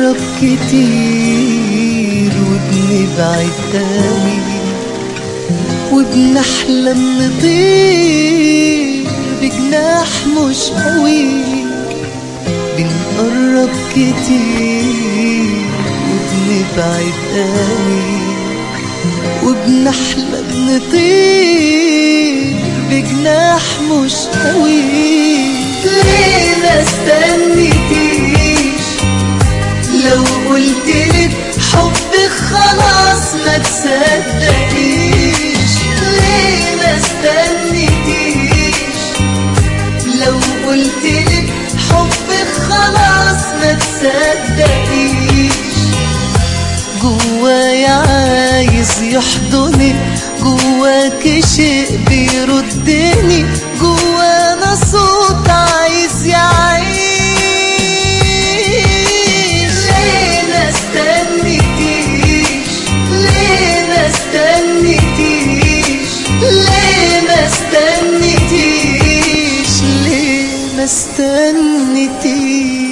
بنقرب كتير وبنبعد تاني وبنحلم نطير بجناح مش قوي بنقرب كتير وبنبعد تاني وبنحلم نطير بجناح مش قوي ليه ما استنيتيش لو قلتلك حبك خلاص ما تصدقيش ليه ما استنيتيش لو قلتلك حبك خلاص ما تصدقيش جوايا عايز يحضني جواك شيء بيردني جوانا صوت عايز يعيش ليه ما استنيتيش ليه ما استنيتيش ليه ما استنيتيش ليه ما استنيتيش